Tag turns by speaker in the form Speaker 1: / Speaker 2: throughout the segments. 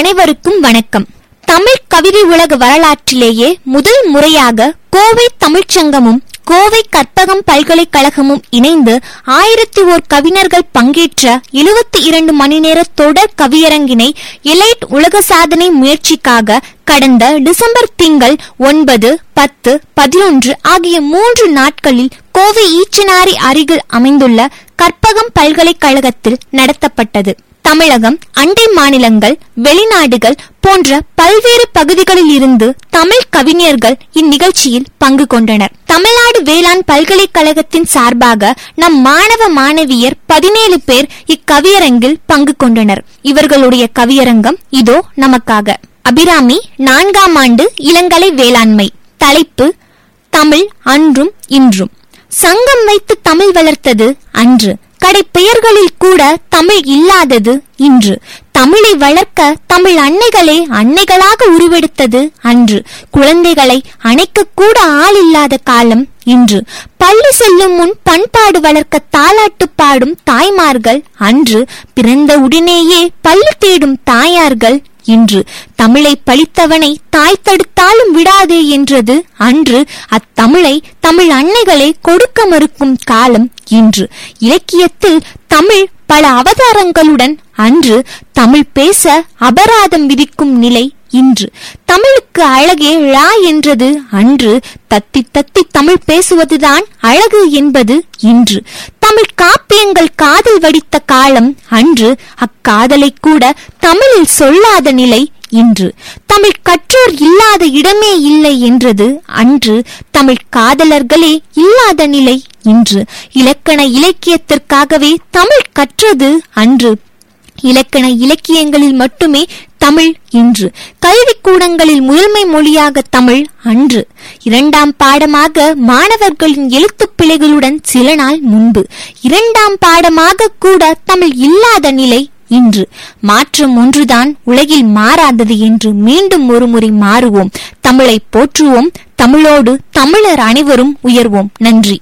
Speaker 1: அனைவருக்கும் வணக்கம் தமிழ் கவிதை உலக வரலாற்றிலேயே முதல் முறையாக கோவை தமிழ்ச்சங்கமும் கோவை கற்பகம் பல்கலைக்கழகமும் இணைந்து ஆயிரத்தி ஓர் கவிஞர்கள் பங்கேற்ற எழுபத்தி இரண்டு மணி நேர தொடர் கவியரங்கினை எலைட் உலக சாதனை முயற்சிக்காக கடந்த டிசம்பர் திங்கள் ஒன்பது பத்து பதினொன்று ஆகிய மூன்று நாட்களில் கோவை ஈச்சனாரி அருகில் அமைந்துள்ள கற்பகம் பல்கலைக்கழகத்தில் நடத்தப்பட்டது தமிழகம் அண்டை மாநிலங்கள் வெளிநாடுகள் போன்ற பல்வேறு பகுதிகளில் இருந்து தமிழ் கவிஞர்கள் இந்நிகழ்ச்சியில் பங்கு கொண்டனர் தமிழ்நாடு வேளாண் பல்கலைக்கழகத்தின் சார்பாக நம் மாணவ மாணவியர் பதினேழு பேர் இக்கவியரங்கில் பங்கு கொண்டனர் இவர்களுடைய கவியரங்கம் இதோ நமக்காக அபிராமி நான்காம் ஆண்டு இளங்கலை வேளாண்மை தலைப்பு தமிழ் அன்றும் இன்றும் சங்கம் வைத்து தமிழ் வளர்த்தது அன்று கடை பெயர்களில் கூட தமிழ் இல்லாதது இன்று தமிழை வளர்க்க தமிழ் அன்னைகளே அன்னைகளாக உருவெடுத்தது அன்று குழந்தைகளை அணைக்க கூட ஆள் இல்லாத காலம் இன்று பள்ளி செல்லும் முன் பண்பாடு வளர்க்க தாலாட்டு பாடும் தாய்மார்கள் அன்று பிறந்த உடனேயே பள்ளி தேடும் தாயார்கள் இன்று தமிழை பழித்தவனை தாய் தடுத்தாலும் விடாதே என்றது அன்று அத்தமிழை தமிழ் அன்னைகளை கொடுக்க மறுக்கும் காலம் இன்று இலக்கியத்தில் தமிழ் பல அவதாரங்களுடன் அன்று தமிழ் பேச அபராதம் விதிக்கும் நிலை இன்று தமிழுக்கு அழகே ழா என்றது அன்று தத்தி தத்தி தமிழ் பேசுவதுதான் அழகு என்பது இன்று தமிழ் காப்பியங்கள் காதல் வடித்த காலம் அன்று அக்காதலை கூட தமிழில் சொல்லாத நிலை இன்று தமிழ் கற்றோர் இல்லாத இடமே இல்லை என்றது அன்று தமிழ் காதலர்களே இல்லாத நிலை இன்று இலக்கண இலக்கியத்திற்காகவே தமிழ் கற்றது அன்று இலக்கண இலக்கியங்களில் மட்டுமே தமிழ் இன்று கல்விக்கூடங்களில் முதன்மை மொழியாக தமிழ் அன்று இரண்டாம் பாடமாக மாணவர்களின் எழுத்துப் பிழைகளுடன் சில நாள் முன்பு இரண்டாம் பாடமாக கூட தமிழ் இல்லாத நிலை இன்று மாற்றம் ஒன்றுதான் உலகில் மாறாதது என்று மீண்டும் ஒருமுறை மாறுவோம் தமிழை போற்றுவோம் தமிழோடு தமிழர் அனைவரும் உயர்வோம் நன்றி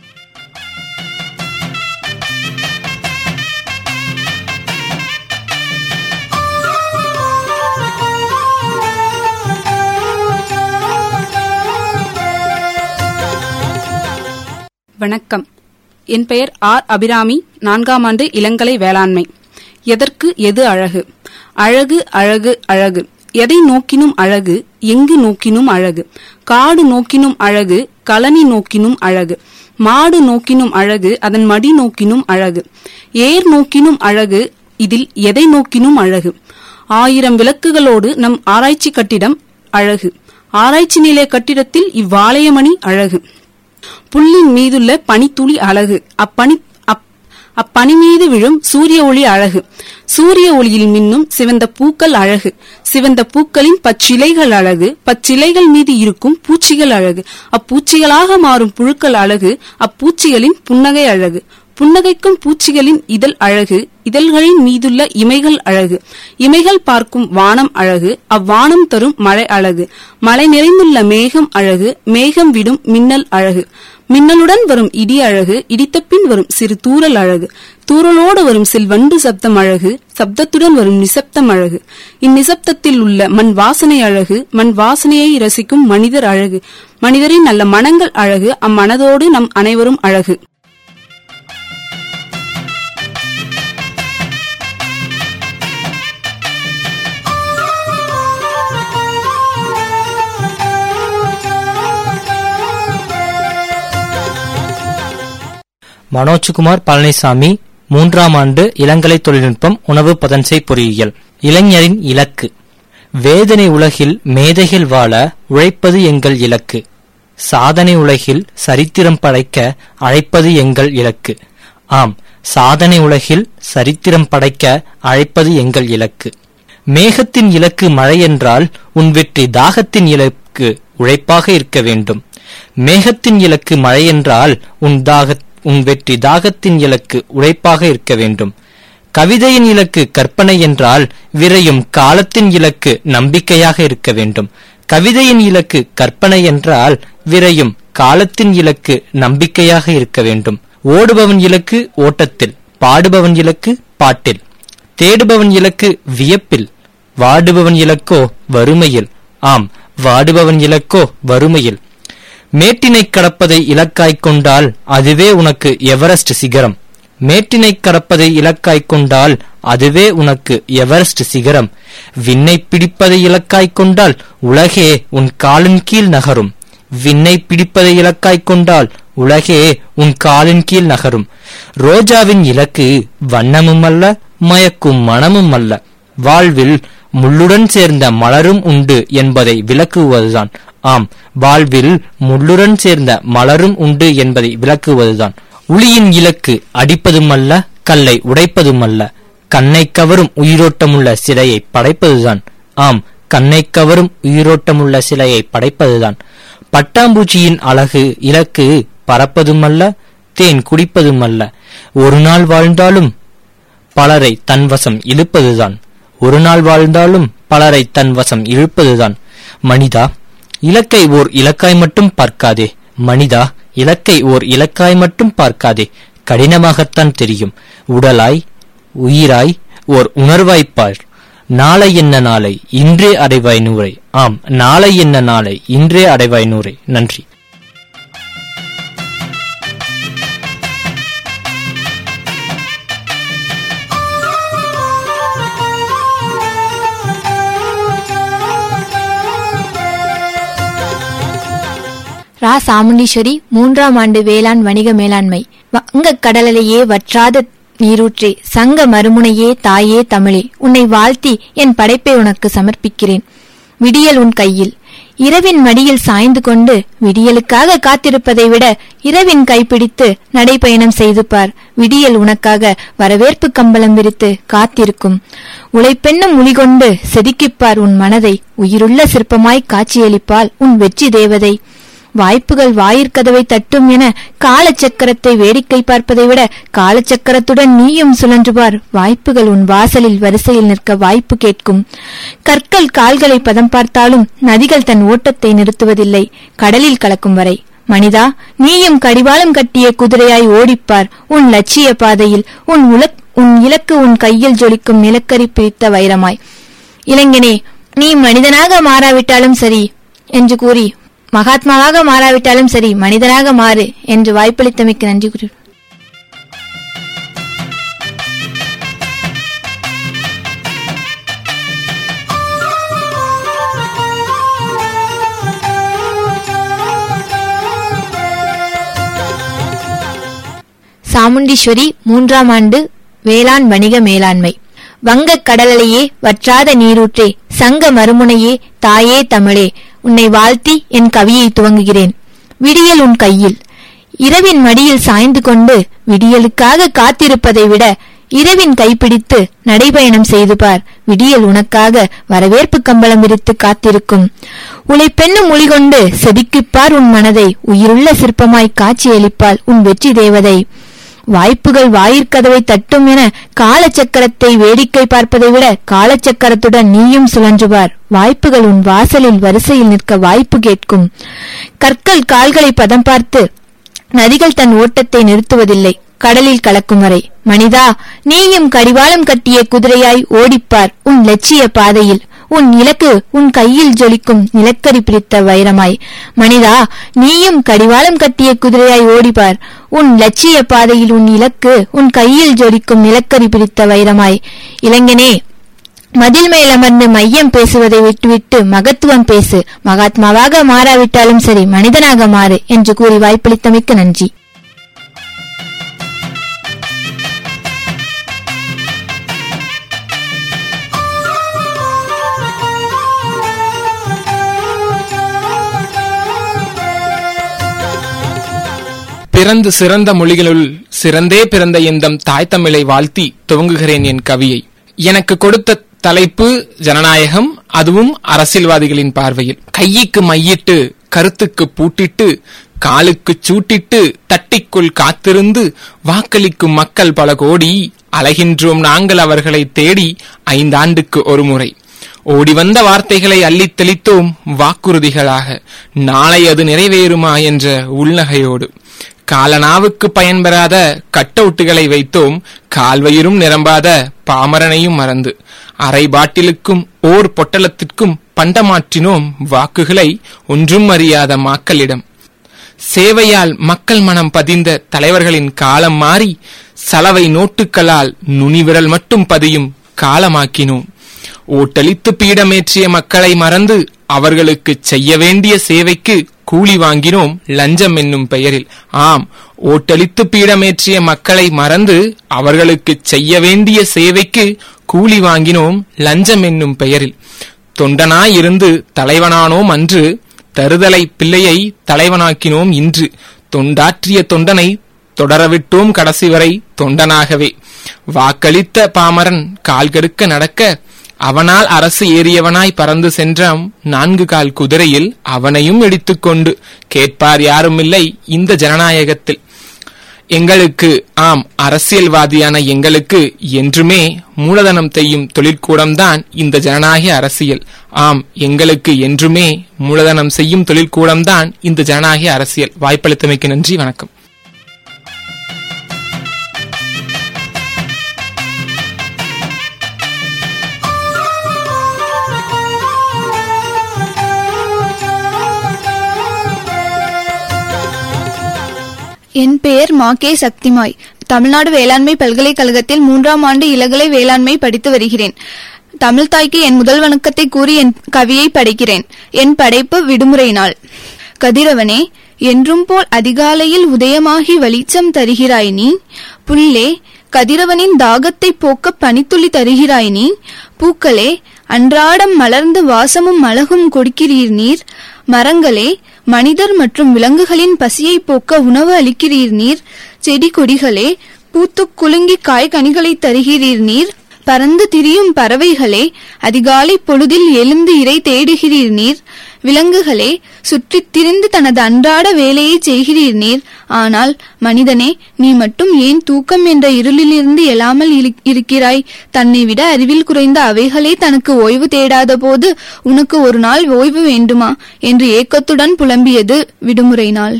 Speaker 2: வணக்கம் என் பெயர் ஆர் அபிராமி நான்காம் ஆண்டு இளங்கலை வேளாண்மை எதற்கு எது அழகு அழகு அழகு அழகு எதை நோக்கினும் அழகு எங்கு நோக்கினும் அழகு காடு நோக்கினும் அழகு கழனி நோக்கினும் அழகு மாடு நோக்கினும் அழகு அதன் மடி நோக்கினும் அழகு ஏர் நோக்கினும் அழகு இதில் எதை நோக்கினும் அழகு ஆயிரம் விளக்குகளோடு நம் ஆராய்ச்சி கட்டிடம் அழகு ஆராய்ச்சி நிலைய கட்டிடத்தில் இவ்வாலயமணி அழகு புல்லின் மீதுள்ள பனித்துளி அழகு அப்பனி அப்- அப்பனி மீது விழும் சூரிய ஒளி அழகு சூரிய ஒளியில் மின்னும் சிவந்த பூக்கள் அழகு சிவந்த பூக்களின் பச்சிலைகள் அழகு பச்சிலைகள் மீது இருக்கும் பூச்சிகள் அழகு அப்பூச்சிகளாக மாறும் புழுக்கள் அழகு அப்பூச்சிகளின் புன்னகை அழகு புன்னகைக்கும் பூச்சிகளின் இதழ் அழகு இதழ்களின் மீதுள்ள இமைகள் அழகு இமைகள் பார்க்கும் வானம் அழகு அவ்வானம் தரும் மழை அழகு மழை நிறைந்துள்ள மேகம் அழகு மேகம் விடும் மின்னல் அழகு மின்னலுடன் வரும் இடி அழகு இடித்தபின் வரும் சிறு தூறல் அழகு தூறலோடு வரும் சில்வண்டு சப்தம் அழகு சப்தத்துடன் வரும் நிசப்தம் அழகு இந்நிசப்தத்தில் உள்ள மண் வாசனை அழகு மண் வாசனையை ரசிக்கும் மனிதர் அழகு மனிதரின் நல்ல மனங்கள் அழகு அம்மனதோடு நம் அனைவரும் அழகு
Speaker 3: மனோஜ்குமார் பழனிசாமி மூன்றாம் ஆண்டு இளங்கலை தொழில்நுட்பம் உணவு பதன்சை பொறியியல் இளைஞரின் இலக்கு வேதனை உலகில் மேதைகள் வாழ உழைப்பது எங்கள் இலக்கு சாதனை உலகில் சரித்திரம் படைக்க அழைப்பது எங்கள் இலக்கு ஆம் சாதனை உலகில் சரித்திரம் படைக்க அழைப்பது எங்கள் இலக்கு மேகத்தின் இலக்கு மழை என்றால் உன் வெற்றி தாகத்தின் இலக்கு உழைப்பாக இருக்க வேண்டும் மேகத்தின் இலக்கு மழை என்றால் உன் தாக உன் வெற்றி தாகத்தின் இலக்கு உழைப்பாக இருக்க வேண்டும் கவிதையின் இலக்கு கற்பனை என்றால் விரையும் காலத்தின் இலக்கு நம்பிக்கையாக இருக்க வேண்டும் கவிதையின் இலக்கு கற்பனை என்றால் விரையும் காலத்தின் இலக்கு நம்பிக்கையாக இருக்க வேண்டும் ஓடுபவன் இலக்கு ஓட்டத்தில் பாடுபவன் இலக்கு பாட்டில் தேடுபவன் இலக்கு வியப்பில் வாடுபவன் இலக்கோ வறுமையில் ஆம் வாடுபவன் இலக்கோ வறுமையில் மேட்டினை கடப்பதை இலக்காய்க் கொண்டால் அதுவே உனக்கு எவரெஸ்ட் சிகரம் மேட்டினை கடப்பதை இலக்காய்க் கொண்டால் அதுவே உனக்கு எவரெஸ்ட் சிகரம் விண்ணை பிடிப்பதை இலக்காய்க் கொண்டால் உலகே உன் காலின் கீழ் நகரும் விண்ணை பிடிப்பதை இலக்காய்க் கொண்டால் உலகே உன் காலின் கீழ் நகரும் ரோஜாவின் இலக்கு வண்ணமும் அல்ல மயக்கும் மனமும் அல்ல வாழ்வில் முள்ளுடன் சேர்ந்த மலரும் உண்டு என்பதை விளக்குவதுதான் ஆம் வாழ்வில் முள்ளுடன் சேர்ந்த மலரும் உண்டு என்பதை விளக்குவதுதான் உளியின் இலக்கு அடிப்பதுமல்ல கல்லை உடைப்பதுமல்ல கண்ணை கவரும் உயிரோட்டமுள்ள சிலையை படைப்பதுதான் ஆம் கண்ணை கவரும் உயிரோட்டமுள்ள சிலையை படைப்பதுதான் பட்டாம்பூச்சியின் அழகு இலக்கு பறப்பதுமல்ல தேன் குடிப்பதுமல்ல ஒரு நாள் வாழ்ந்தாலும் பலரை தன்வசம் இழுப்பதுதான் ஒரு நாள் வாழ்ந்தாலும் பலரை தன் வசம் இழுப்பதுதான் மனிதா இலக்கை ஓர் இலக்காய் மட்டும் பார்க்காதே மனிதா இலக்கை ஓர் இலக்காய் மட்டும் பார்க்காதே கடினமாகத்தான் தெரியும் உடலாய் உயிராய் ஓர் உணர்வாய்ப்பார் நாளை என்ன நாளை இன்றே அடைவாய் நூறை ஆம் நாளை என்ன நாளை இன்றே அடைவாய் நூறை நன்றி
Speaker 1: ரா சாமுண்டீஸ்வரி மூன்றாம் ஆண்டு வேளாண் வணிக மேலாண்மை வங்கக் கடலிலேயே வற்றாத நீரூற்றே சங்க மறுமுனையே தாயே தமிழே உன்னை வாழ்த்தி என் படைப்பை உனக்கு சமர்ப்பிக்கிறேன் விடியல் உன் கையில் இரவின் மடியில் சாய்ந்து கொண்டு விடியலுக்காக காத்திருப்பதை விட இரவின் கைப்பிடித்து நடைபயணம் செய்து பார் விடியல் உனக்காக வரவேற்பு கம்பளம் விரித்து காத்திருக்கும் உழைப்பெண்ணும் ஒளிகொண்டு செதுக்கிப்பார் உன் மனதை உயிருள்ள சிற்பமாய் காட்சியளிப்பால் உன் வெற்றி தேவதை வாய்ப்புகள் வாயிற்கதவை தட்டும் என காலச்சக்கரத்தை வேடிக்கை பார்ப்பதை விட காலச்சக்கரத்துடன் நீயும் சுழன்று பார் வாய்ப்புகள் உன் வாசலில் வரிசையில் நிற்க வாய்ப்பு கேட்கும் கற்கள் கால்களை பதம் பார்த்தாலும் நதிகள் தன் ஓட்டத்தை நிறுத்துவதில்லை கடலில் கலக்கும் வரை மனிதா நீயும் கடிவாளம் கட்டிய குதிரையாய் ஓடிப்பார் உன் லட்சிய பாதையில் உன் உலக் உன் இலக்கு உன் கையில் ஜொலிக்கும் நிலக்கரி பிரித்த வைரமாய் இளைஞனே நீ மனிதனாக மாறாவிட்டாலும் சரி என்று கூறி மகாத்மாவாக மாறாவிட்டாலும் சரி மனிதனாக மாறு என்று வாய்ப்பளித்தமைக்கு நன்றி கூறி சாமுண்டீஸ்வரி மூன்றாம் ஆண்டு வேளாண் வணிக மேலாண்மை வங்கக் கடலையே வற்றாத நீரூற்றே சங்க மறுமுனையே தாயே தமிழே உன்னை வாழ்த்தி என் கவியை துவங்குகிறேன் விடியல் உன் கையில் இரவின் மடியில் சாய்ந்து கொண்டு விடியலுக்காக காத்திருப்பதை விட இரவின் கைப்பிடித்து நடைபயணம் செய்து பார் விடியல் உனக்காக வரவேற்பு கம்பளம் விரித்து காத்திருக்கும் உழைப்பெண்ணும் மொழி கொண்டு செதுக்கிப்பார் உன் மனதை உயிருள்ள சிற்பமாய் காட்சியளிப்பாள் உன் வெற்றி தேவதை வாய்ப்புகள் வாயிற்கதவை தட்டும் என காலச்சக்கரத்தை வேடிக்கை பார்ப்பதை விட காலச்சக்கரத்துடன் நீயும் சுழன்று பார் வாய்ப்புகள் உன் வாசலில் வரிசையில் நிற்க வாய்ப்பு கேட்கும் கற்கள் கால்களை பதம் பார்த்து நதிகள் தன் ஓட்டத்தை நிறுத்துவதில்லை கடலில் கலக்கும் வரை மனிதா நீயும் கடிவாளம் கட்டிய குதிரையாய் ஓடிப்பார் உன் லட்சிய பாதையில் உன் இலக்கு உன் கையில் ஜொலிக்கும் நிலக்கரி பிடித்த வைரமாய் மனிதா நீயும் கடிவாளம் கட்டிய குதிரையாய் ஓடிப்பார் உன் லட்சிய பாதையில் உன் இலக்கு உன் கையில் ஜொலிக்கும் நிலக்கரி பிடித்த வைரமாய் இளைஞனே மதில் மேல் அமர்ந்து மையம் பேசுவதை விட்டுவிட்டு மகத்துவம் பேசு மகாத்மாவாக மாறாவிட்டாலும் சரி மனிதனாக மாறு என்று கூறி வாய்ப்பளித்தமைக்கு நன்றி
Speaker 4: பிறந்து சிறந்த மொழிகளுள் சிறந்தே பிறந்த எந்தம் தாய் தமிழை வாழ்த்தி துவங்குகிறேன் என் கவியை எனக்கு கொடுத்த தலைப்பு ஜனநாயகம் அதுவும் அரசியல்வாதிகளின் பார்வையில் கையிக்கு மையிட்டு கருத்துக்கு பூட்டிட்டு காலுக்கு சூட்டிட்டு தட்டிக்குள் காத்திருந்து வாக்களிக்கும் மக்கள் பல கோடி அலைகின்றோம் நாங்கள் அவர்களை தேடி ஐந்தாண்டுக்கு ஒரு முறை ஓடி வந்த வார்த்தைகளை அள்ளித் தெளித்தோம் வாக்குறுதிகளாக நாளை அது நிறைவேறுமா என்ற உள்நகையோடு காலனாவுக்கு பயன்பெறாத கட்டவுட்டுகளை வைத்தோம் கால்வயிரும் நிரம்பாத பாமரனையும் மறந்து அரை பாட்டிலுக்கும் ஓர் பொட்டலத்திற்கும் பண்டமாற்றினோம் வாக்குகளை ஒன்றும் அறியாத மாக்களிடம் சேவையால் மக்கள் மனம் பதிந்த தலைவர்களின் காலம் மாறி சலவை நோட்டுக்களால் நுனிவிரல் மட்டும் பதியும் காலமாக்கினோம் ஓட்டளித்து பீடமேற்றிய மக்களை மறந்து அவர்களுக்கு செய்ய வேண்டிய சேவைக்கு கூலி வாங்கினோம் லஞ்சம் என்னும் பெயரில் ஆம் ஓட்டளித்து பீடமேற்றிய மக்களை மறந்து அவர்களுக்கு செய்ய வேண்டிய சேவைக்கு கூலி வாங்கினோம் லஞ்சம் என்னும் பெயரில் தொண்டனாயிருந்து தலைவனானோம் அன்று தருதலை பிள்ளையை தலைவனாக்கினோம் இன்று தொண்டாற்றிய தொண்டனை தொடரவிட்டோம் கடைசி வரை தொண்டனாகவே வாக்களித்த பாமரன் கால்கெடுக்க நடக்க அவனால் அரசு ஏறியவனாய் பறந்து சென்றாம் நான்கு கால் குதிரையில் அவனையும் இடித்துக்கொண்டு கேட்பார் யாருமில்லை இந்த ஜனநாயகத்தில் எங்களுக்கு ஆம் அரசியல்வாதியான எங்களுக்கு என்றுமே மூலதனம் செய்யும் தொழிற்கூடம்தான் இந்த ஜனநாயக அரசியல் ஆம் எங்களுக்கு என்றுமே மூலதனம் செய்யும் தொழிற்கூடம்தான் இந்த ஜனநாயக அரசியல் வாய்ப்பளித்தமைக்கு நன்றி வணக்கம்
Speaker 5: என் பெயர் மா கே சக்திமாய் தமிழ்நாடு வேளாண்மை பல்கலைக்கழகத்தில் மூன்றாம் ஆண்டு இளங்கலை வேளாண்மை படித்து வருகிறேன் தமிழ் தாய்க்கு என் முதல் வணக்கத்தை கூறி என் கவியை படைக்கிறேன் என் படைப்பு விடுமுறை நாள் கதிரவனே என்றும் போல் அதிகாலையில் உதயமாகி வெளிச்சம் தருகிறாய் நீ புல்லே கதிரவனின் தாகத்தை போக்க பனித்துளி தருகிறாய் நீ பூக்களே அன்றாடம் மலர்ந்து வாசமும் அழகும் கொடுக்கிறீர் நீர் மரங்களே மனிதர் மற்றும் விலங்குகளின் பசியை போக்க உணவு அளிக்கிறீர் நீர் செடி கொடிகளே பூத்துக் குலுங்கி காய் கனிகளை தருகிறீர் நீர் பறந்து திரியும் பறவைகளே அதிகாலை பொழுதில் எழுந்து இறை தேடுகிறீர் நீர் விலங்குகளே சுற்றித் திரிந்து தனது அன்றாட வேலையை செய்கிறீர் நீர் ஆனால் மனிதனே நீ மட்டும் ஏன் தூக்கம் என்ற இருளிலிருந்து எழாமல் இரு- இருக்கிறாய் தன்னை விட அறிவில் குறைந்த அவைகளே தனக்கு ஓய்வு தேடாத போது உனக்கு ஒரு நாள் ஓய்வு வேண்டுமா என்று ஏக்கத்துடன் புலம்பியது விடுமுறை நாள்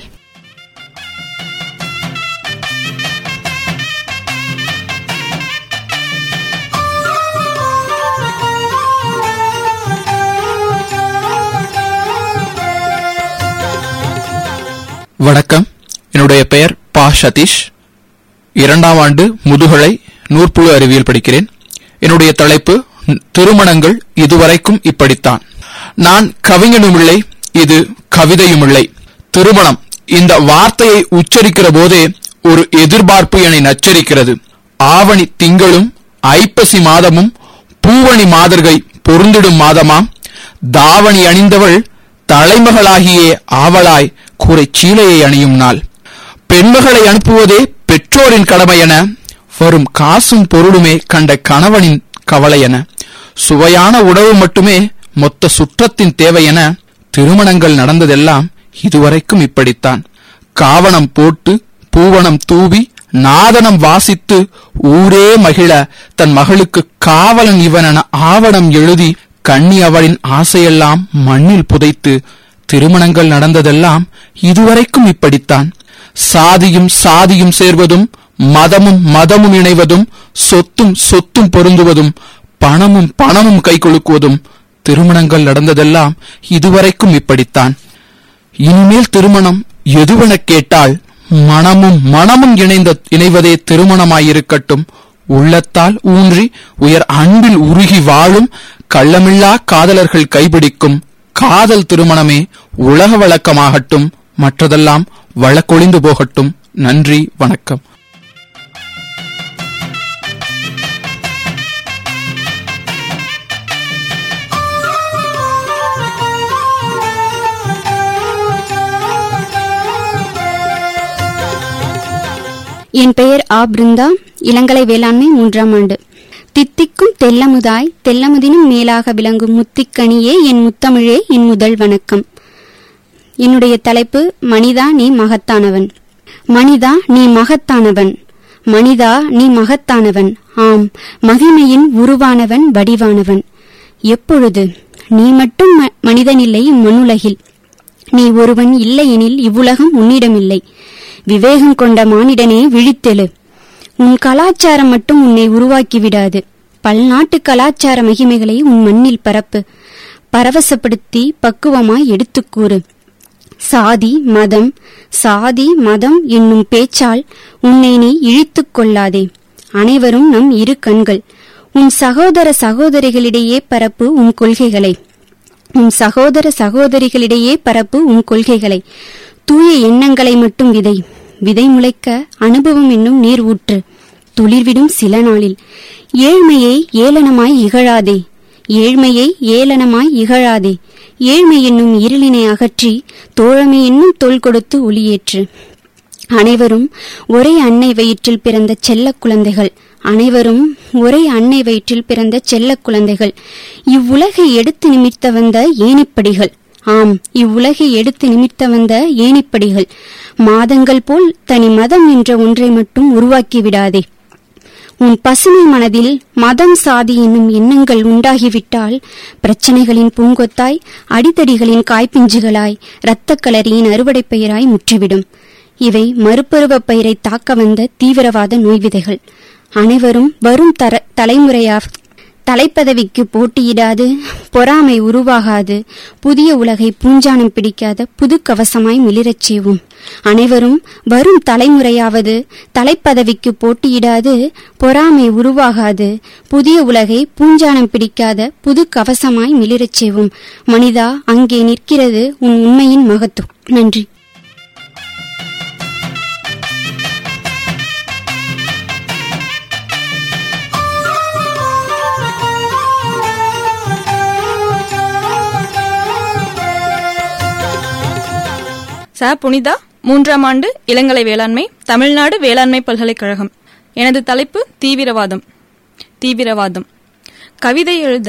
Speaker 6: வணக்கம் என்னுடைய பெயர் பா சதீஷ் இரண்டாம் ஆண்டு முதுகலை நூற்புழு அறிவியல் படிக்கிறேன் என்னுடைய தலைப்பு "ந- திருமணங்கள் இதுவரைக்கும் இப்படித்தான் நான் கவிஞனும் இல்லை இது கவிதையும் இல்லை திருமணம் இந்த வார்த்தையை உச்சரிக்கிற போதே ஒரு எதிர்பார்ப்பு என்னை நச்சரிக்கிறது ஆவணி திங்களும் ஐப்பசி மாதமும் பூவணி மாதர்கை பொருந்திடும் மாதமாம் தாவணி அணிந்தவள் தலைமகளாகியே ஆவலாய் கூரை சீலையை அணியும் நாள் பெண்மகளை அனுப்புவதே பெற்றோரின் கடமை என வரும் காசும் பொருளுமே கண்ட கணவனின் கவலை என சுவையான உணவு மட்டுமே மொத்த சுற்றத்தின் தேவை என திருமணங்கள் நடந்ததெல்லாம் இதுவரைக்கும் இப்படித்தான் காவணம் போட்டு பூவனம் தூவி நாதனம் வாசித்து ஊரே மகிழ தன் மகளுக்கு காவலன் இவன் என ஆவணம் எழுதி கண்ணி அவளின் ஆசையெல்லாம் மண்ணில் புதைத்து திருமணங்கள் நடந்ததெல்லாம் இதுவரைக்கும் இப்படித்தான் சாதியும் சாதியும் சேர்வதும் மதமும் மதமும் இணைவதும் சொத்தும் சொத்தும் பொருந்துவதும் பணமும் பணமும் கை கொழுக்குவதும் திருமணங்கள் நடந்ததெல்லாம் இதுவரைக்கும் இப்படித்தான் இனிமேல் திருமணம் எதுவெனக் கேட்டால் மனமும் மனமும் இணைந்த இணைவதே திருமணமாயிருக்கட்டும் உள்ளத்தால் ஊன்றி உயர் அன்பில் உருகி வாழும் கள்ளமில்லா காதலர்கள் கைபிடிக்கும் காதல் திருமணமே உலக வழக்கமாகட்டும் மற்றதெல்லாம் வழக்கொழிந்து போகட்டும் நன்றி வணக்கம்
Speaker 7: என் பெயர் ஆ பிருந்தா இளங்கலை வேளாண்மை மூன்றாம் ஆண்டு தித்திக்கும் தெல்லமுதாய் தெல்லமுதினும் மேலாக விளங்கும் முத்திக்கனியே என் முத்தமிழே என் முதல் வணக்கம் என்னுடைய தலைப்பு மனிதா நீ மகத்தானவன் மனிதா நீ மகத்தானவன் மனிதா நீ மகத்தானவன் ஆம் மகிமையின் உருவானவன் வடிவானவன் எப்பொழுது நீ மட்டும் ம- மனிதனில்லை இம்மண்ணுலகில் நீ ஒருவன் இல்லையெனில் இவ்வுலகம் உன்னிடமில்லை விவேகம் கொண்ட மானிடனே விழித்தெழு உன் கலாச்சாரம் மட்டும் உன்னை உருவாக்கி விடாது பல்நாட்டு கலாச்சார மகிமைகளை உன் மண்ணில் பரப்பு பரவசப்படுத்தி பக்குவமாய் எடுத்துக் கூறு சாதி மதம் சாதி மதம் என்னும் பேச்சால் உன்னை நீ இழித்துக் கொள்ளாதே அனைவரும் நம் இரு கண்கள் உன் சகோதர சகோதரிகளிடையே பரப்பு உன் கொள்கைகளை உன் சகோதர சகோதரிகளிடையே பரப்பு உன் கொள்கைகளை தூய எண்ணங்களை மட்டும் விதை விதை முளைக்க அனுபவம் என்னும் நீர் ஊற்று துளிர்விடும் சில நாளில் ஏழ்மையை ஏளனமாய் இகழாதே ஏழ்மையை ஏளனமாய் இகழாதே ஏழ்மை என்னும் இருளினை அகற்றி தோழமை என்னும் தோள் கொடுத்து ஒளியேற்று அனைவரும் ஒரே அன்னை வயிற்றில் பிறந்த செல்ல குழந்தைகள் அனைவரும் ஒரே அன்னை வயிற்றில் பிறந்த செல்ல குழந்தைகள் இவ்வுலகை எடுத்து நிமிர்த்த வந்த ஏணிப்படிகள் ஆம் இவ்வுலகை எடுத்து நிமிர்த்த வந்த ஏணிப்படிகள் மாதங்கள் போல் தனி மதம் என்ற ஒன்றை மட்டும் உருவாக்கி விடாதே உன் பசுமை மனதில் மதம் சாதி என்னும் எண்ணங்கள் உண்டாகிவிட்டால் பிரச்சனைகளின் பூங்கொத்தாய் அடித்தடிகளின் காய்ப்பிஞ்சுகளாய் இரத்தக் களரியின் அறுவடை பயிராய் முற்றிவிடும் இவை மறுபருவ பயிரை தாக்க வந்த தீவிரவாத நோய் விதைகள் அனைவரும் வரும் தர தலைமுறையா தலைப்பதவிக்கு போட்டியிடாது பொறாமை உருவாகாது புதிய உலகை பூஞ்சானம் பிடிக்காத புது கவசமாய் மிளிரச் செய்வோம் அனைவரும் வரும் தலைமுறையாவது தலைப்பதவிக்கு போட்டியிடாது பொறாமை உருவாகாது புதிய உலகை பூஞ்சானம் பிடிக்காத புது கவசமாய் மிளிரச் செய்வோம் மனிதா அங்கே நிற்கிறது உன் உண்மையின் மகத்துவம் நன்றி
Speaker 8: ச புனிதா மூன்றாம் ஆண்டு இளங்கலை வேளாண்மை தமிழ்நாடு வேளாண்மை பல்கலைக்கழகம் எனது தலைப்பு தீவிரவாதம் தீவிரவாதம் கவிதை எழுத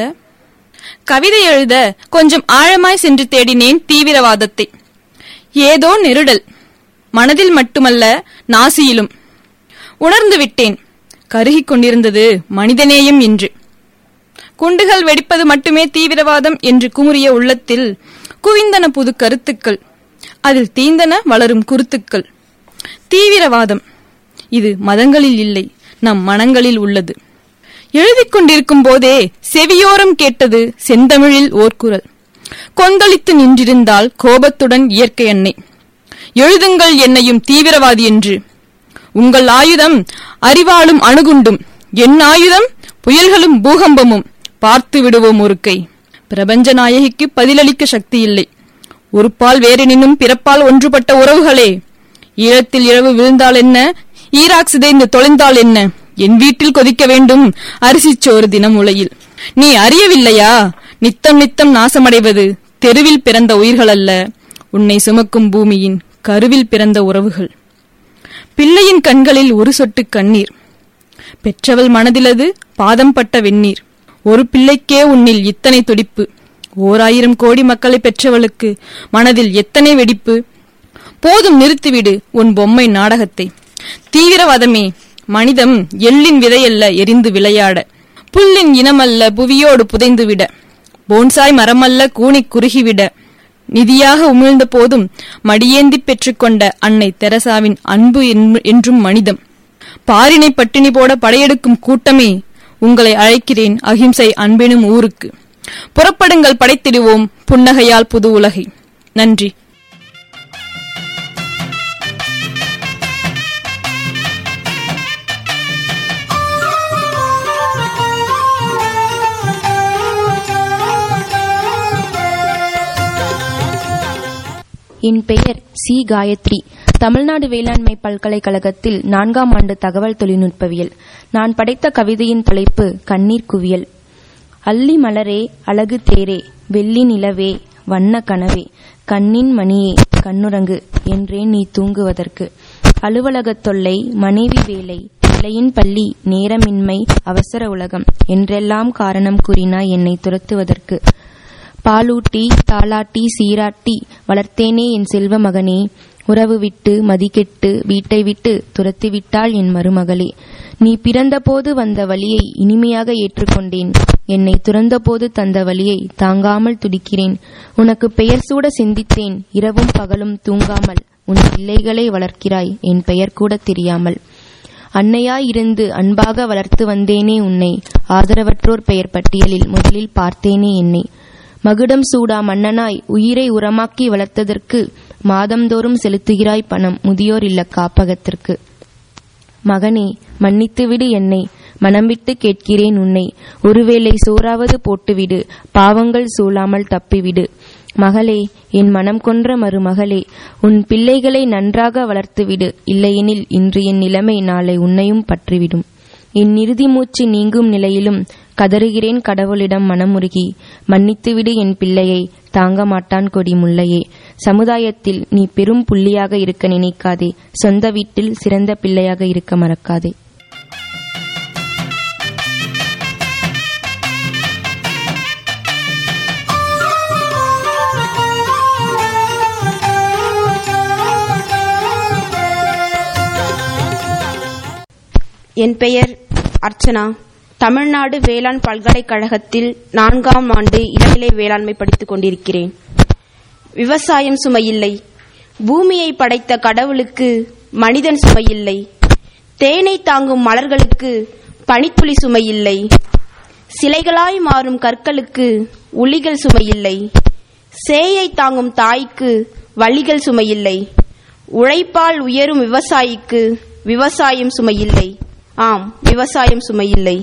Speaker 8: கவிதை எழுத கொஞ்சம் ஆழமாய் சென்று தேடினேன் தீவிரவாதத்தை ஏதோ நெருடல் மனதில் மட்டுமல்ல நாசியிலும் உணர்ந்து விட்டேன் கருகிக் கொண்டிருந்தது மனிதநேயம் என்று குண்டுகள் வெடிப்பது மட்டுமே தீவிரவாதம் என்று குமுறிய உள்ளத்தில் குவிந்தன புது கருத்துக்கள் அதில் தீந்தன வளரும் குருத்துக்கள் தீவிரவாதம் இது மதங்களில் இல்லை நம் மனங்களில் உள்ளது எழுதிக் கொண்டிருக்கும் போதே செவியோரம் கேட்டது செந்தமிழில் ஓர் குரல் கொந்தளித்து நின்றிருந்தால் கோபத்துடன் இயற்கை எண்ணெய் எழுதுங்கள் என்னையும் தீவிரவாதி என்று உங்கள் ஆயுதம் அறிவாளும் அணுகுண்டும் என் ஆயுதம் புயல்களும் பூகம்பமும் பார்த்து விடுவோம் ஒரு கை பிரபஞ்ச நாயகிக்கு பதிலளிக்க சக்தி இல்லை ஒரு பால் வேறெனினும் பிறப்பால் ஒன்றுபட்ட உறவுகளே ஈழத்தில் இரவு விழுந்தால் என்ன ஈராக் சிதைந்து தொலைந்தால் என்ன என் வீட்டில் கொதிக்க வேண்டும் அரிசிச் சோறு தினம் உலையில் நீ அறியவில்லையா நித்தம் நித்தம் நாசமடைவது தெருவில் பிறந்த உயிர்கள் அல்ல உன்னை சுமக்கும் பூமியின் கருவில் பிறந்த உறவுகள் பிள்ளையின் கண்களில் ஒரு சொட்டு கண்ணீர் பெற்றவள் மனதிலது பாதம் பட்ட வெந்நீர் ஒரு பிள்ளைக்கே உன்னில் இத்தனை துடிப்பு ஓர் ஆயிரம் கோடி மக்களை பெற்றவளுக்கு மனதில் எத்தனை வெடிப்பு போதும் நிறுத்திவிடு உன் பொம்மை நாடகத்தை தீவிரவாதமே மனிதம் எள்ளின் விதையல்ல எரிந்து விளையாட புல்லின் இனமல்ல புவியோடு புதைந்துவிட போன்சாய் மரமல்ல கூனிக் குறுகிவிட நிதியாக உமிழ்ந்த போதும் மடியேந்தி பெற்றுக்கொண்ட அன்னை தெரசாவின் அன்பு என்ப- என்றும் மனிதம் பாரினை பட்டினி போட படையெடுக்கும் கூட்டமே உங்களை அழைக்கிறேன் அகிம்சை அன்பெனும் ஊருக்கு புறப்படுங்கள் படைத்திடுவோம் புன்னகையால் புது உலகை நன்றி
Speaker 9: என் பெயர் சி காயத்ரி தமிழ்நாடு வேளாண்மை பல்கலைக்கழகத்தில் நான்காம் ஆண்டு தகவல் தொழில்நுட்பவியல் நான் படைத்த கவிதையின் தலைப்பு கண்ணீர் குவியல் அல்லி மலரே அழகு தேரே வெள்ளி நிலவே வண்ண கனவே கண்ணின் மணியே கண்ணுறங்கு என்றேன் நீ தூங்குவதற்கு அலுவலகத் தொல்லை மனைவி வேலை பிள்ளையின் பள்ளி நேரமின்மை அவசர உலகம் என்றெல்லாம் காரணம் கூறினாய் என்னை துரத்துவதற்கு பாலூட்டி தாளாட்டி சீராட்டி வளர்த்தேனே என் செல்வ மகனே உறவு விட்டு மதிக்கெட்டு வீட்டை விட்டு துரத்திவிட்டாள் என் மருமகளே நீ பிறந்தபோது வந்த வழியை இனிமையாக ஏற்றுக்கொண்டேன் என்னை துறந்தபோது தந்த வழியை தாங்காமல் துடிக்கிறேன் உனக்கு பெயர் சூட சிந்தித்தேன் இரவும் பகலும் தூங்காமல் உன் பிள்ளைகளை வளர்க்கிறாய் என் பெயர் கூட தெரியாமல் அன்னையாயிருந்து அன்பாக வளர்த்து வந்தேனே உன்னை ஆதரவற்றோர் பெயர் பட்டியலில் முதலில் பார்த்தேனே என்னை மகுடம் சூடா மன்னனாய் உயிரை உரமாக்கி வளர்த்ததற்கு மாதந்தோறும் செலுத்துகிறாய் பணம் முதியோர் இல்ல காப்பகத்திற்கு மகனே மன்னித்துவிடு என்னை மனம் விட்டு கேட்கிறேன் உன்னை ஒருவேளை சோறாவது போட்டுவிடு பாவங்கள் சூழாமல் தப்பிவிடு மகளே என் மனம் கொன்ற மருமகளே உன் பிள்ளைகளை நன்றாக வளர்த்துவிடு இல்லையெனில் இன்று என் நிலைமை நாளை உன்னையும் பற்றிவிடும் என் இறுதி மூச்சு நீங்கும் நிலையிலும் கதறுகிறேன் கடவுளிடம் மனமுருகி மன்னித்துவிடு என் பிள்ளையை தாங்க மாட்டான் கொடி முல்லையே சமுதாயத்தில் நீ பெரும் புள்ளியாக இருக்க நினைக்காதே சொந்த வீட்டில் சிறந்த பிள்ளையாக இருக்க மறக்காதே
Speaker 10: என் பெயர் அர்ச்சனா தமிழ்நாடு வேளாண் பல்கலைக்கழகத்தில் நான்காம் ஆண்டு இளநிலை வேளாண்மை படித்துக் கொண்டிருக்கிறேன் விவசாயம் சுமையில்லை பூமியை படைத்த கடவுளுக்கு மனிதன் சுமையில்லை தேனை தாங்கும் மலர்களுக்கு பனித்துளி சுமையில்லை சிலைகளாய் மாறும் கற்களுக்கு உளிகள் சுமையில்லை சேயை தாங்கும் தாய்க்கு வழிகள் சுமையில்லை உழைப்பால் உயரும் விவசாயிக்கு விவசாயம் சுமையில்லை ஆம் விவசாயம் சுமையில்லை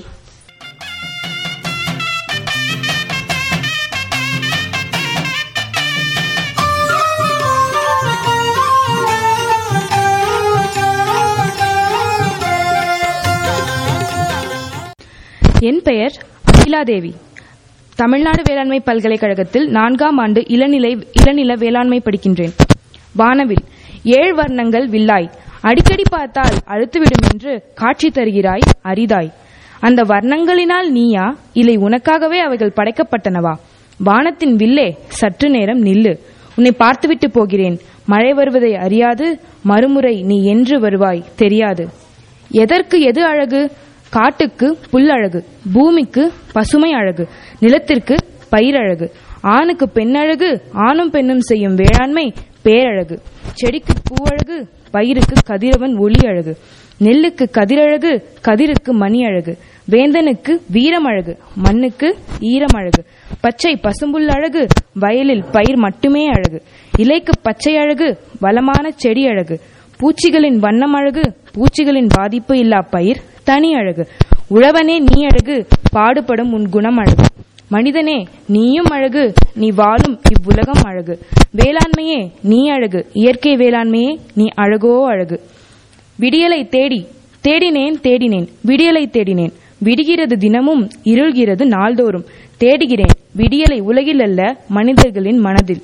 Speaker 11: என் பெயர் அகிலாதேவி தமிழ்நாடு வேளாண்மை பல்கலைக்கழகத்தில் நான்காம் ஆண்டு இளநிலை இளநில வேளாண்மை படிக்கின்றேன் வானவில் ஏழு வர்ணங்கள் வில்லாய் அடிக்கடி பார்த்தால் அழுத்துவிடும் என்று காட்சி தருகிறாய் அரிதாய் அந்த வர்ணங்களினால் நீயா இல்லை உனக்காகவே அவைகள் படைக்கப்பட்டனவா வானத்தின் வில்லே சற்று நேரம் நில்லு உன்னை பார்த்துவிட்டு போகிறேன் மழை வருவதை அறியாது மறுமுறை நீ என்று வருவாய் தெரியாது எதற்கு எது அழகு காட்டுக்கு புல் அழகு பூமிக்கு பசுமை அழகு நிலத்திற்கு பயிரழகு ஆணுக்கு பெண்ணழகு ஆணும் பெண்ணும் செய்யும் வேளாண்மை பேரழகு செடிக்கு பூவழகு பயிருக்கு கதிரவன் ஒளி அழகு நெல்லுக்கு கதிரழகு கதிருக்கு மணி அழகு வேந்தனுக்கு வீரம் அழகு மண்ணுக்கு ஈரம் அழகு பச்சை பசும்புல் அழகு வயலில் பயிர் மட்டுமே அழகு இலைக்கு பச்சை அழகு வளமான செடி அழகு பூச்சிகளின் வண்ணம் அழகு பூச்சிகளின் பாதிப்பு இல்லா பயிர் தனி அழகு உழவனே நீ அழகு பாடுபடும் உன் குணம் அழகு மனிதனே நீயும் அழகு நீ வாழும் இவ்வுலகம் அழகு வேளாண்மையே நீ அழகு இயற்கை வேளாண்மையே நீ அழகோ அழகு விடியலை தேடி தேடினேன் தேடினேன் விடியலை தேடினேன் விடுகிறது தினமும் இருள்கிறது நாள்தோறும் தேடுகிறேன் விடியலை உலகில் அல்ல மனிதர்களின் மனதில்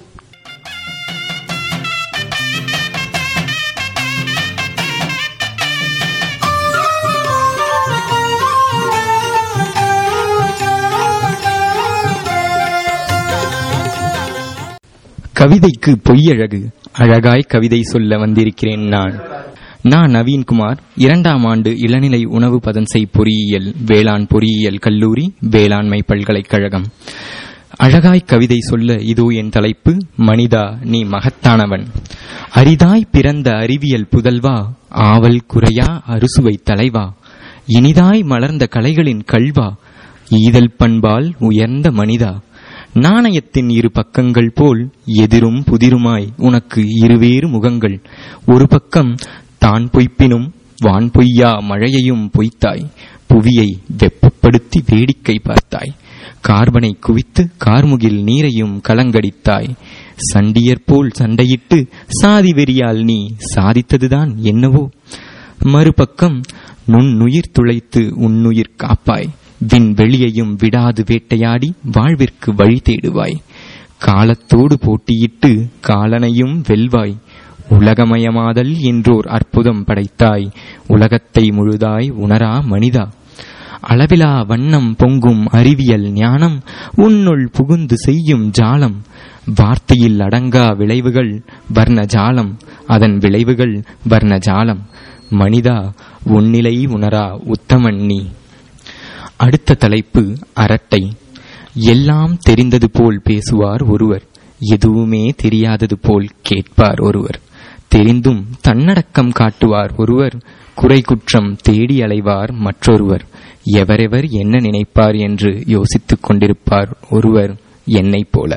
Speaker 12: கவிதைக்கு பொய்யழகு அழகாய் கவிதை சொல்ல வந்திருக்கிறேன் நான் நான் நவீன்குமார் இரண்டாம் ஆண்டு இளநிலை உணவு பதன்சை பொறியியல் வேளாண் பொறியியல் கல்லூரி வேளாண்மை பல்கலைக்கழகம் அழகாய் கவிதை சொல்ல இதோ என் தலைப்பு மனிதா நீ மகத்தானவன் அரிதாய் பிறந்த அறிவியல் புதல்வா ஆவல் குறையா அறுசுவை தலைவா இனிதாய் மலர்ந்த கலைகளின் கல்வா ஈதல் பண்பால் உயர்ந்த மனிதா நாணயத்தின் இரு பக்கங்கள் போல் எதிரும் புதிருமாய் உனக்கு இருவேறு முகங்கள் ஒரு பக்கம் தான் பொய்ப்பினும் வான் பொய்யா மழையையும் பொய்த்தாய் புவியை வெப்பப்படுத்தி வேடிக்கை பார்த்தாய் கார்பனை குவித்து கார்முகில் நீரையும் கலங்கடித்தாய் சண்டியர் போல் சண்டையிட்டு சாதி வெறியால் நீ சாதித்ததுதான் என்னவோ மறுபக்கம் நுண்ணுயிர் துளைத்து உன்னுயிர் காப்பாய் விண்வெளியையும் விடாது வேட்டையாடி வாழ்விற்கு வழி தேடுவாய் காலத்தோடு போட்டியிட்டு காலனையும் வெல்வாய் உலகமயமாதல் என்றோர் அற்புதம் படைத்தாய் உலகத்தை முழுதாய் உணரா மனிதா அளவிலா வண்ணம் பொங்கும் அறிவியல் ஞானம் உன்னுள் புகுந்து செய்யும் ஜாலம் வார்த்தையில் அடங்கா விளைவுகள் வர்ண ஜாலம் அதன் விளைவுகள் வர்ண ஜாலம் மனிதா உன்னிலை உணரா உத்தமன் நீ அடுத்த தலைப்பு அரட்டை எல்லாம் தெரிந்தது போல் பேசுவார் ஒருவர் எதுவுமே தெரியாதது போல் கேட்பார் ஒருவர் தெரிந்தும் தன்னடக்கம் காட்டுவார் ஒருவர் குறை குற்றம் தேடி அலைவார் மற்றொருவர் எவரெவர் என்ன நினைப்பார் என்று யோசித்துக் கொண்டிருப்பார் ஒருவர் என்னைப் போல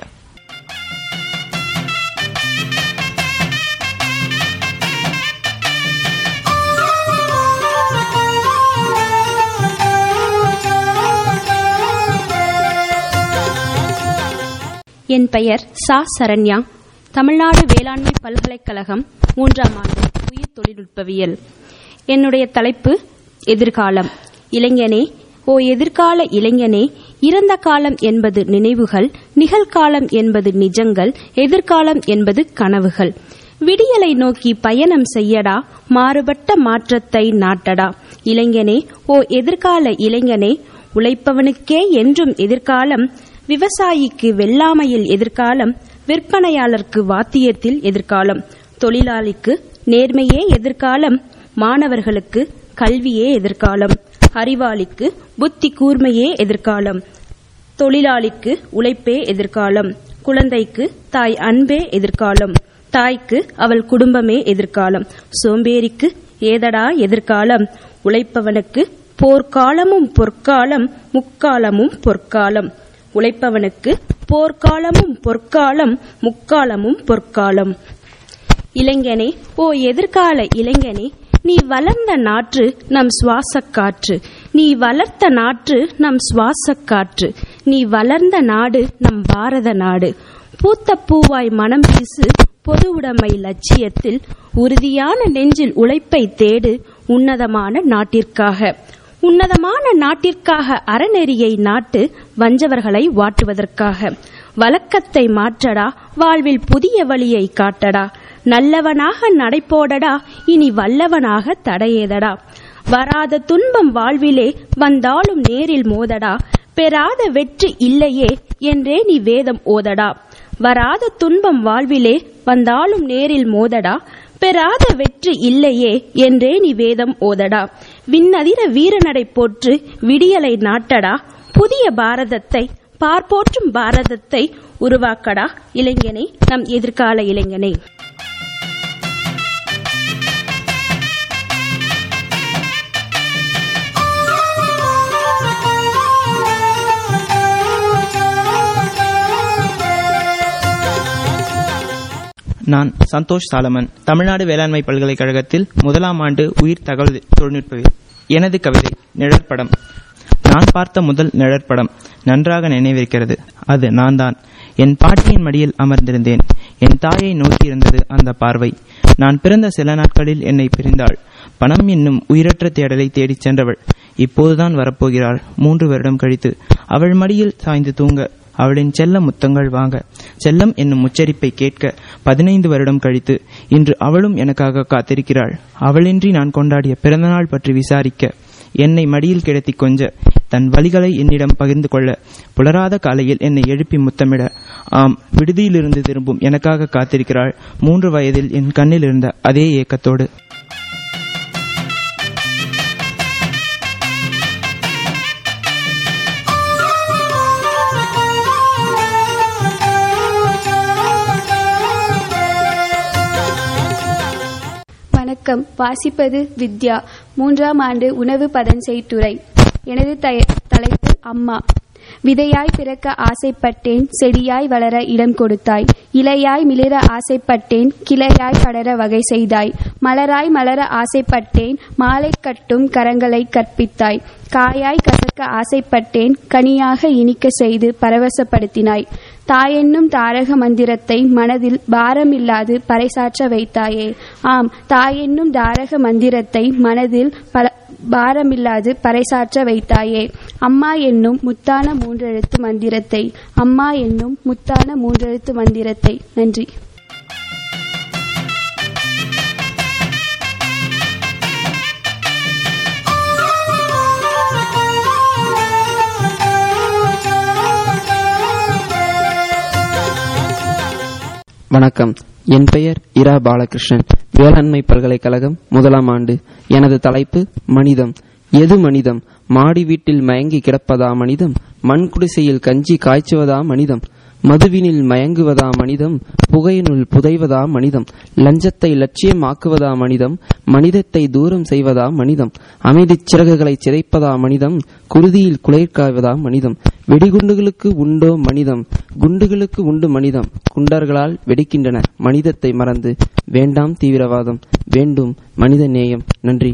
Speaker 10: என் பெயர் சா சரண்யா தமிழ்நாடு வேளாண்மை பல்கலைக்கழகம் மூன்றாம் ஆண்டு உயிர் தொழில்நுட்பவியல் என்னுடைய தலைப்பு எதிர்காலம் இளைஞனே ஓ எதிர்கால இளைஞனே இறந்த காலம் என்பது நினைவுகள் நிகழ்காலம் என்பது நிஜங்கள் எதிர்காலம் என்பது கனவுகள் விடியலை நோக்கி பயணம் செய்யடா மாறுபட்ட மாற்றத்தை நாட்டடா இளைஞனே ஓ எதிர்கால இளைஞனே உழைப்பவனுக்கே என்றும் எதிர்காலம் விவசாயிக்கு வெள்ளாமையில் எதிர்காலம் விற்பனையாளருக்கு வாத்தியத்தில் எதிர்காலம் தொழிலாளிக்கு நேர்மையே எதிர்காலம் மாணவர்களுக்கு கல்வியே எதிர்காலம் அறிவாளிக்கு புத்தி கூர்மையே எதிர்காலம் தொழிலாளிக்கு உழைப்பே எதிர்காலம் குழந்தைக்கு தாய் அன்பே எதிர்காலம் தாய்க்கு அவள் குடும்பமே எதிர்காலம் சோம்பேறிக்கு ஏதடா எதிர்காலம் உழைப்பவனுக்கு போர்க்காலமும் பொற்காலம் முக்காலமும் பொற்காலம் உழைப்பவனுக்கு போர்க்காலமும் பொற்காலம் முக்காலமும் பொற்காலம் இளைஞனே ஓ எதிர்கால இளைஞனே நீ வளர்ந்த நாற்று நம் சுவாசக் காற்று நீ வளர்த்த நாற்று நம் சுவாசக் காற்று நீ வளர்ந்த நாடு நம் பாரத நாடு பூத்த பூவாய் மனம் வீசு பொது உடைமை லட்சியத்தில் உறுதியான நெஞ்சில் உழைப்பை தேடு உன்னதமான நாட்டிற்காக உன்னதமான நாட்டிற்காக அறநெறியை நாட்டு வஞ்சவர்களை வாட்டுவதற்காக வழக்கத்தை மாற்றடா வாழ்வில் புதிய வழியை காட்டடா நல்லவனாக நடைபோடடா இனி வல்லவனாக தடையேதடா வராத துன்பம் வாழ்விலே வந்தாலும் நேரில் மோதடா பெறாத வெற்றி இல்லையே என்றே நீ வேதம் ஓதடா வராத துன்பம் வாழ்விலே வந்தாலும் நேரில் மோதடா பெறாத வெற்றி இல்லையே என்றே நீ வேதம் ஓதடா விண்ணதிர வீரநடை போற்று விடியலை நாட்டடா புதிய பாரதத்தை பார்ப்போற்றும் பாரதத்தை உருவாக்கடா இளைஞனை நம் எதிர்கால இளைஞனை
Speaker 13: நான் சந்தோஷ் சாலமன் தமிழ்நாடு வேளாண்மை பல்கலைக்கழகத்தில் முதலாம் ஆண்டு உயிர் தகவல் தொழில்நுட்பவியல் எனது கவிதை நிழற்படம் நான் பார்த்த முதல் நிழற்படம் நன்றாக நினைவிருக்கிறது அது நான் தான் என் பாட்டியின் மடியில் அமர்ந்திருந்தேன் என் தாயை நோக்கியிருந்தது அந்த பார்வை நான் பிறந்த சில நாட்களில் என்னை பிரிந்தாள் பணம் என்னும் உயிரற்ற தேடலை தேடிச் சென்றவள் இப்போதுதான் வரப்போகிறாள் மூன்று வருடம் கழித்து அவள் மடியில் சாய்ந்து தூங்க அவளின் செல்ல முத்தங்கள் வாங்க செல்லம் என்னும் உச்சரிப்பை கேட்க பதினைந்து வருடம் கழித்து இன்று அவளும் எனக்காக காத்திருக்கிறாள் அவளின்றி நான் கொண்டாடிய பிறந்தநாள் பற்றி விசாரிக்க என்னை மடியில் கிடத்தி கொஞ்ச தன் வழிகளை என்னிடம் பகிர்ந்து கொள்ள புலராத காலையில் என்னை எழுப்பி முத்தமிட ஆம் விடுதியிலிருந்து திரும்பும் எனக்காக காத்திருக்கிறாள் மூன்று வயதில் என் கண்ணில் இருந்த அதே ஏக்கத்தோடு
Speaker 14: வணக்கம் வாசிப்பது வித்யா மூன்றாம் ஆண்டு உணவு பதன்செய் துறை எனது தய- தலைப்பு அம்மா விதையாய் பிறக்க ஆசைப்பட்டேன் செடியாய் வளர இடம் கொடுத்தாய் இலையாய் மிளிர ஆசைப்பட்டேன் கிளையாய் படர வகை செய்தாய் மலராய் மலர ஆசைப்பட்டேன் மாலை கட்டும் கரங்களை கற்பித்தாய் காயாய் கசக்க ஆசைப்பட்டேன் கனியாக இனிக்க செய்து பரவசப்படுத்தினாய் தாயென்னும் தாரக மந்திரத்தை மனதில் பாரமில்லாது பறைசாற்ற வைத்தாயே ஆம் தாயென்னும் தாரக மந்திரத்தை மனதில் பல பாரமில்லாது பறைசாற்ற வைத்தாயே அம்மா என்னும் முத்தான மூன்றெழுத்து மந்திரத்தை அம்மா என்னும் முத்தான மூன்றெழுத்து மந்திரத்தை நன்றி
Speaker 15: வணக்கம் என் பெயர் இரா பாலகிருஷ்ணன் வேளாண்மை பல்கலைக்கழகம் முதலாம் ஆண்டு எனது தலைப்பு மனிதம் எது மனிதம் மாடி வீட்டில் மயங்கி கிடப்பதா மனிதம் மண் குடிசையில் கஞ்சி காய்ச்சுவதா மனிதம் மதுவினில் மயங்குவதா மனிதம் புகையினுள் புதைவதா மனிதம் லஞ்சத்தை லட்சியமாக்குவதா மனிதம் மனிதத்தை தூரம் செய்வதா மனிதம் அமைதிச் சிறகுகளை சிதைப்பதா மனிதம் குருதியில் குளிர்காய்வதா மனிதம் வெடிகுண்டுகளுக்கு உண்டோ மனிதம் குண்டுகளுக்கு உண்டு மனிதம் குண்டர்களால் வெடிக்கின்றன மனிதத்தை மறந்து வேண்டாம் தீவிரவாதம் வேண்டும் மனித நேயம் நன்றி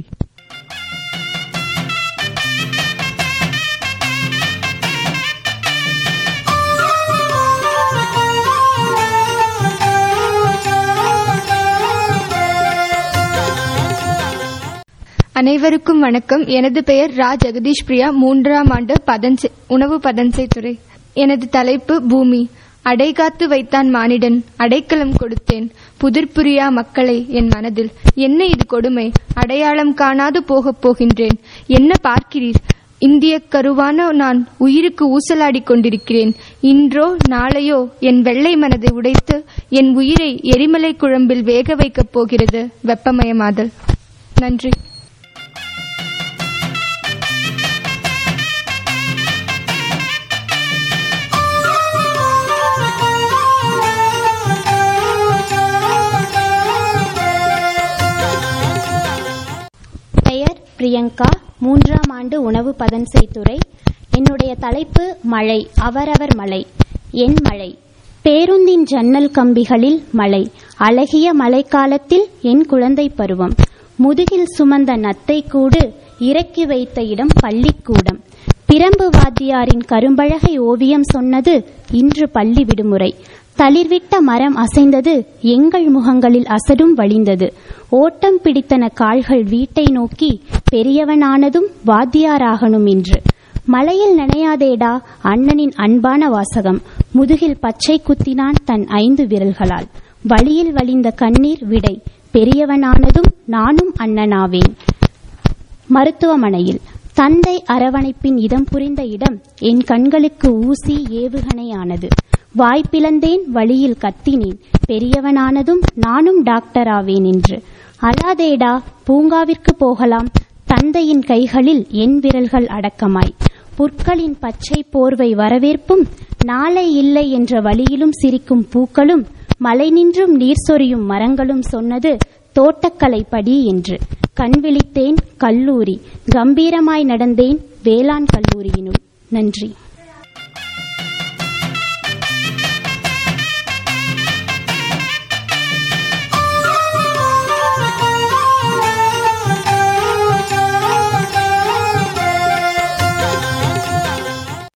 Speaker 16: அனைவருக்கும் வணக்கம் எனது பெயர் ரா ஜெகதீஷ் பிரியா மூன்றாம் ஆண்டு பதன்சை உணவு பதன்சை துறை எனது தலைப்பு பூமி அடைகாத்து வைத்தான் மானிடன் அடைக்கலம் கொடுத்தேன் புதிர்புரியா மக்களை என் மனதில் என்ன இது கொடுமை அடையாளம் காணாது போகப் போகின்றேன் என்ன பார்க்கிறீர் இந்திய கருவான நான் உயிருக்கு ஊசலாடிக் கொண்டிருக்கிறேன் இன்றோ நாளையோ என் வெள்ளை மனதை உடைத்து என் உயிரை எரிமலை குழம்பில் வேக வைக்கப் போகிறது வெப்பமயமாதல் நன்றி
Speaker 17: பெயர் பிரியங்கா மூன்றாம் ஆண்டு உணவு பதன்சை துறை என்னுடைய தலைப்பு மழை அவரவர் மழை என் மழை பேருந்தின் ஜன்னல் கம்பிகளில் மழை அழகிய மழைக்காலத்தில் என் குழந்தை பருவம் முதுகில் சுமந்த நத்தை கூடு இறக்கி வைத்த இடம் பள்ளிக்கூடம் பிரம்பு வாத்தியாரின் கரும்பழகை ஓவியம் சொன்னது இன்று பள்ளி விடுமுறை தளிர்விட்ட மரம் அசைந்தது எங்கள் முகங்களில் அசடும் வழிந்தது ஓட்டம் பிடித்தன கால்கள் வீட்டை நோக்கி பெரியவனானதும் வாத்தியாராகணும் என்று மலையில் நனையாதேடா அண்ணனின் அன்பான வாசகம் முதுகில் பச்சை குத்தினான் தன் ஐந்து விரல்களால் வழியில் வழிந்த கண்ணீர் விடை பெரியவனானதும் நானும் அண்ணனாவேன் மருத்துவமனையில் தந்தை அரவணைப்பின் இதம் புரிந்த இடம் என் கண்களுக்கு ஊசி ஏவுகணையானது வாய்ப்பிழந்தேன் வழியில் கத்தினேன் பெரியவனானதும் நானும் டாக்டராவேன் என்று அலாதேடா பூங்காவிற்கு போகலாம் தந்தையின் கைகளில் என் விரல்கள் அடக்கமாய் புற்களின் பச்சை போர்வை வரவேற்பும் நாளை இல்லை என்ற வழியிலும் சிரிக்கும் பூக்களும் மலை நின்றும் நீர் சொரியும் மரங்களும் சொன்னது தோட்டக்கலை படி என்று கண் விழித்தேன் கல்லூரி கம்பீரமாய் நடந்தேன் வேளாண் கல்லூரியினுள் நன்றி